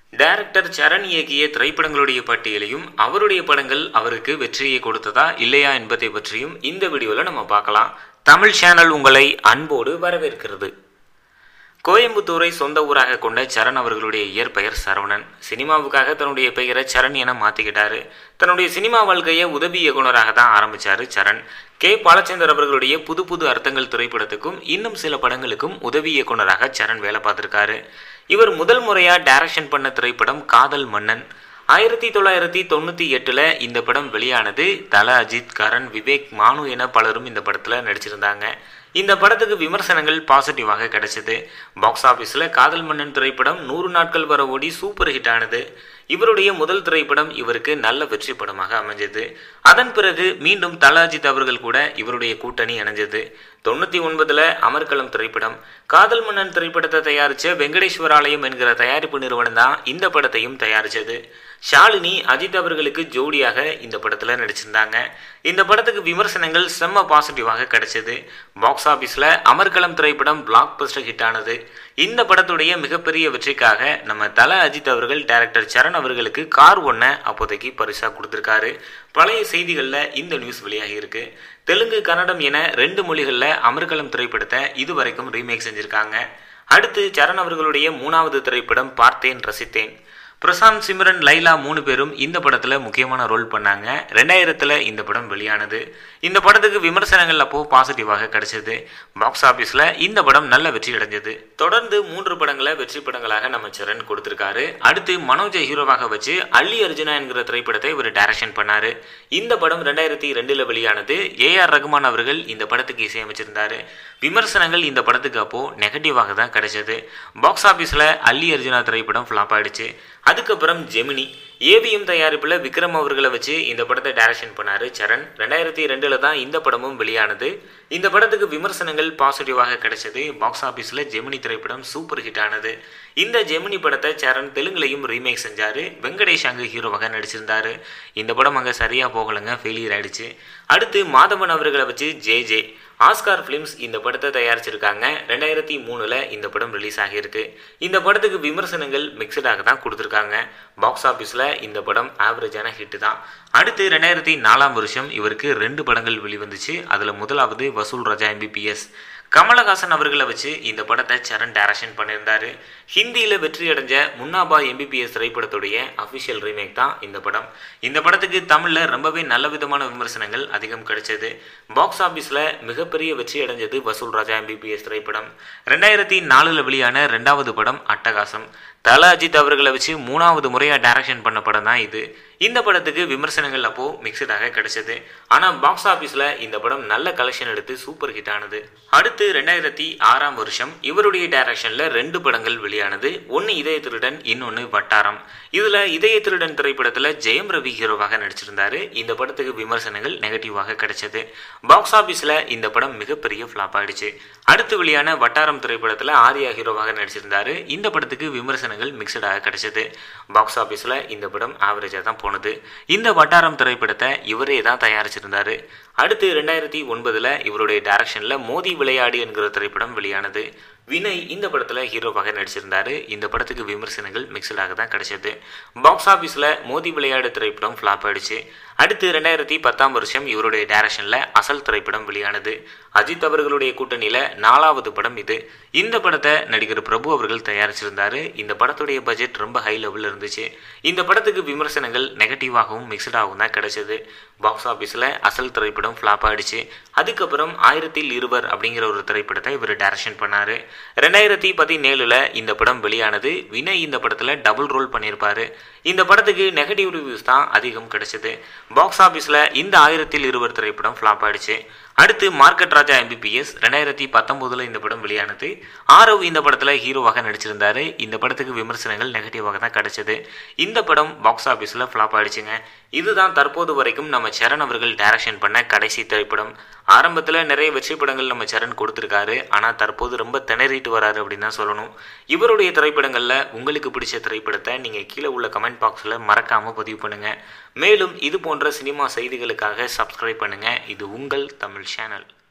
director சரண் இயக்கிய திரைப்படங்களுடைய பட்டியலையும் அவருடைய படங்கள் அவருக்கு வெற்றியை கொடுத்ததா இல்லையா என்பதை பற்றியும் இந்த வீடியோவில் நம்ம பார்க்கலாம் தமிழ் சேனல் உங்களை அன்போடு வரவேற்கிறது கோயம்புத்தூரை சொந்த ஊராக கொண்ட சரண் அவர்களுடைய இயற்பெயர் சரவணன் சினிமாவுக்காக தன்னுடைய பெயரை சரண் என மாற்றிக்கிட்டாரு தன்னுடைய சினிமா வாழ்க்கையை உதவி இயக்குனராக தான் ஆரம்பிச்சாரு சரண் கே பாலச்சந்தர் அவர்களுடைய புது புது அர்த்தங்கள் திரைப்படத்துக்கும் இன்னும் சில படங்களுக்கும் உதவி இயக்குனராக சரண் வேலை பார்த்துருக்காரு இவர் முதல் முறையாக டைரக்ஷன் பண்ண திரைப்படம் காதல் மன்னன் ஆயிரத்தி தொள்ளாயிரத்தி தொண்ணூற்றி எட்டில் இந்த படம் வெளியானது தல அஜித் கரண் விவேக் மானு என பலரும் இந்த படத்தில் நடிச்சிருந்தாங்க இந்த படத்துக்கு விமர்சனங்கள் பாசிட்டிவாக கிடைச்சது பாக்ஸ் ஆஃபீஸில் காதல் மன்னன் திரைப்படம் நூறு நாட்கள் வர ஓடி சூப்பர் ஹிட் ஆனது இவருடைய முதல் திரைப்படம் இவருக்கு நல்ல வெற்றி படமாக அமைஞ்சது அதன் பிறகு மீண்டும் தல அஜித் அவர்கள் கூட இவருடைய கூட்டணி இணைஞ்சது தொண்ணூற்றி ஒன்பதில் அமர்கலம் திரைப்படம் காதல் மன்னன் திரைப்படத்தை தயாரித்த வெங்கடேஸ்வராலயம் என்கிற தயாரிப்பு நிறுவனம் தான் இந்த படத்தையும் தயாரித்தது ஷாலினி அஜித் அவர்களுக்கு ஜோடியாக இந்த படத்தில் நடிச்சிருந்தாங்க இந்த படத்துக்கு விமர்சனங்கள் செம்ம பாசிட்டிவாக கிடைச்சது பாக்ஸ் ஆஃபீஸில் அமர்கலம் திரைப்படம் பிளாக் பஸ்டர் ஹிட் ஆனது இந்த படத்துடைய மிகப்பெரிய வெற்றிக்காக நம்ம தல அஜித் அவர்கள் டைரக்டர் சரண் அவர்களுக்கு கார் ஒன்றை அப்போதைக்கு பரிசாக கொடுத்துருக்காரு பழைய செய்திகளில் இந்த நியூஸ் வெளியாகி இருக்கு தெலுங்கு கன்னடம் என ரெண்டு மொழிகளில் அமர்கலம் திரைப்படத்தை இதுவரைக்கும் ரீமேக் செஞ்சுருக்காங்க அடுத்து சரண் அவர்களுடைய மூணாவது திரைப்படம் பார்த்தேன் ரசித்தேன் பிரசாந்த் சிம்ரன் லைலா மூணு பேரும் இந்த படத்தில் முக்கியமான ரோல் பண்ணாங்க ரெண்டாயிரத்தில் இந்த படம் வெளியானது இந்த படத்துக்கு விமர்சனங்கள் அப்போ பாசிட்டிவாக கிடைச்சது பாக்ஸ் ஆஃபீஸில் இந்த படம் நல்ல வெற்றி அடைஞ்சது தொடர்ந்து மூன்று படங்களை வெற்றி படங்களாக நம்ம சரண் கொடுத்துருக்காரு அடுத்து மனோஜை ஹீரோவாக வச்சு அள்ளி அர்ஜுனா என்கிற திரைப்படத்தை இவர் டைரக்ஷன் பண்ணாரு இந்த படம் ரெண்டாயிரத்தி ரெண்டில் வெளியானது ஏ ஆர் ரகுமான் அவர்கள் இந்த படத்துக்கு இசையமைச்சிருந்தாரு விமர்சனங்கள் இந்த படத்துக்கு அப்போ நெகட்டிவாக தான் கிடைச்சது பாக்ஸ் ஆஃபீஸில் அள்ளி அர்ஜுனா திரைப்படம் ஃப்ளாப் ஆயிடுச்சு அதுக்கப்புறம் ஜெமினி ஏவிஎம் தயாரிப்பில் விக்ரம் அவர்களை வச்சு இந்த படத்தை டைரக்ஷன் பண்ணார் சரண் ரெண்டாயிரத்தி ரெண்டில் தான் இந்த படமும் வெளியானது இந்த படத்துக்கு விமர்சனங்கள் பாசிட்டிவாக கிடைச்சது பாக்ஸ் ஆஃபீஸில் ஜெமினி திரைப்படம் சூப்பர் ஹிட் ஆனது இந்த ஜெமினி படத்தை சரண் தெலுங்குலையும் ரீமேக் செஞ்சார் வெங்கடேஷ் அங்கு ஹீரோவாக நடிச்சிருந்தாரு இந்த படம் அங்கே சரியாக போகலைங்க ஃபெயிலியர் ஆயிடுச்சு அடுத்து மாதவன் அவர்களை வச்சு ஜே ஜே ஆஸ்கார் ஃபிலிம்ஸ் இந்த படத்தை தயாரிச்சிருக்காங்க ரெண்டாயிரத்தி மூணில் இந்த படம் ரிலீஸ் ஆகியிருக்கு இந்த படத்துக்கு விமர்சனங்கள் மிக்சடாக தான் கொடுத்துருக்காங்க பாக்ஸ் ஆஃபீஸில் இந்த படம் ஆவரேஜான ஹிட்டு தான் அடுத்து ரெண்டாயிரத்தி நாலாம் வருஷம் இவருக்கு ரெண்டு படங்கள் வெளிவந்துச்சு அதில் முதலாவது வசூல் ராஜா எம்பிபிஎஸ் கமலஹாசன் அவர்களை வச்சு இந்த படத்தை சரண் டைரக்ஷன் பண்ணியிருந்தாரு ஹிந்தியில் வெற்றி அடைஞ்ச முன்னாபா எம்பிபிஎஸ் திரைப்படத்துடைய அஃபிஷியல் ரீமேக் தான் இந்த படம் இந்த படத்துக்கு தமிழில் ரொம்பவே நல்ல விதமான விமர்சனங்கள் அதிகம் கிடைச்சது பாக்ஸ் ஆஃபீஸில் மிகப்பெரிய வெற்றி அடைஞ்சது வசூல் ராஜா எம்பிபிஎஸ் திரைப்படம் ரெண்டாயிரத்தி நாலில் வெளியான ரெண்டாவது படம் அட்டகாசம் தல அஜித் அவர்களை வச்சு மூணாவது முறையாக டைரக்ஷன் பண்ண படம் தான் இது இந்த படத்துக்கு விமர்சனங்கள் அப்போ மிக்சடாக கிடைச்சது ஆனால் பாக்ஸ் ஆஃபீஸில் இந்த படம் நல்ல கலெக்ஷன் எடுத்து சூப்பர் ஹிட் ஆனது அடுத்து ரெண்டாயிரத்தி ஆறாம் வருஷம் இவருடைய டைரக்ஷனில் ரெண்டு படங்கள் வெளியானது ஒன்று இதய திருடன் இன்னொன்று வட்டாரம் இதில் இதய திருடன் திரைப்படத்தில் ஜெயம் ரவி ஹீரோவாக நடிச்சிருந்தாரு இந்த படத்துக்கு விமர்சனங்கள் நெகட்டிவாக கிடைச்சது பாக்ஸ் ஆஃபீஸில் இந்த படம் மிகப்பெரிய ஃப்ளாப் ஆயிடுச்சு அடுத்து வெளியான வட்டாரம் திரைப்படத்தில் ஆர்யா ஹீரோவாக நடிச்சிருந்தாரு இந்த படத்துக்கு விமர்சனங்கள் மிக்சடாக கிடைச்சது பாக்ஸ் ஆஃபீஸில் இந்த படம் ஆவரேஜாக தான் போனது இந்த வட்டாரம் திரைப்படத்தை இவரே தான் தயாரிச்சிருந்தாரு அடுத்து ரெண்டாயிரத்தி ஒன்பதில் இவருடைய டைரக்ஷனில் மோதி விளையாடு என்கிற திரைப்படம் வெளியானது வினய் இந்த படத்தில் ஹீரோவாக நடிச்சிருந்தாரு இந்த படத்துக்கு விமர்சனங்கள் மிக்சடாக தான் கிடைச்சது பாக்ஸ் ஆஃபீஸில் மோதி விளையாடு திரைப்படம் ஃப்ளாப் ஆயிடுச்சு அடுத்து ரெண்டாயிரத்தி பத்தாம் வருஷம் இவருடைய டைரக்ஷனில் அசல் திரைப்படம் வெளியானது அஜித் அவர்களுடைய கூட்டணியில் நாலாவது படம் இது இந்த படத்தை நடிகர் பிரபு அவர்கள் தயாரிச்சிருந்தாரு இந்த படத்துடைய பட்ஜெட் ரொம்ப ஹை லெவலில் இருந்துச்சு இந்த படத்துக்கு விமர்சனங்கள் நெகட்டிவாகவும் மிக்சடாகவும் தான் கிடைச்சது பாக்ஸ் ஆஃபீஸில் அசல் திரைப்படம் ஃப்ளாப் ஆயிடுச்சு அதுக்கப்புறம் ஆயிரத்தில் இருவர் அப்படிங்கிற ஒரு திரைப்படத்தை இவர் டைரக்ஷன் பண்ணார் ரெண்டாயிரத்தி பதினேழில் இந்த படம் வெளியானது வினய் இந்த படத்தில் டபுள் ரோல் பண்ணியிருப்பாரு இந்த படத்துக்கு நெகட்டிவ் ரிவ்யூஸ் தான் அதிகம் கிடைச்சது பாக்ஸ் ஆஃபீஸில் இந்த ஆயிரத்தில் இருவர் திரைப்படம் ஃப்ளாப் ஆயிடுச்சு அடுத்து மார்க்கெட் ராஜா எம்பிபிஎஸ் ரெண்டாயிரத்தி பத்தொம்போதில் இந்த படம் வெளியானது ஆரவ் இந்த படத்தில் ஹீரோவாக நடிச்சிருந்தாரு இந்த படத்துக்கு விமர்சனங்கள் நெகட்டிவாக தான் கிடைச்சது இந்த படம் பாக்ஸ் ஆஃபீஸில் ஃப்ளாப் ஆயிடுச்சுங்க இதுதான் தற்போது வரைக்கும் நம்ம சரண் அவர்கள் டைரக்ஷன் பண்ண கடைசி திரைப்படம் ஆரம்பத்தில் நிறைய வெற்றி படங்கள் நம்ம சரண் கொடுத்துருக்காரு ஆனால் தற்போது ரொம்ப திணறிட்டு வராரு அப்படின்னு தான் சொல்லணும் இவருடைய திரைப்படங்களில் உங்களுக்கு பிடிச்ச திரைப்படத்தை நீங்கள் கீழே உள்ள கமெண்ட் பாக்ஸில் மறக்காமல் பதிவு பண்ணுங்கள் மேலும் இது போன்ற சினிமா செய்திகளுக்காக சப்ஸ்கிரைப் பண்ணுங்கள் இது உங்கள் தமிழ் சேனல்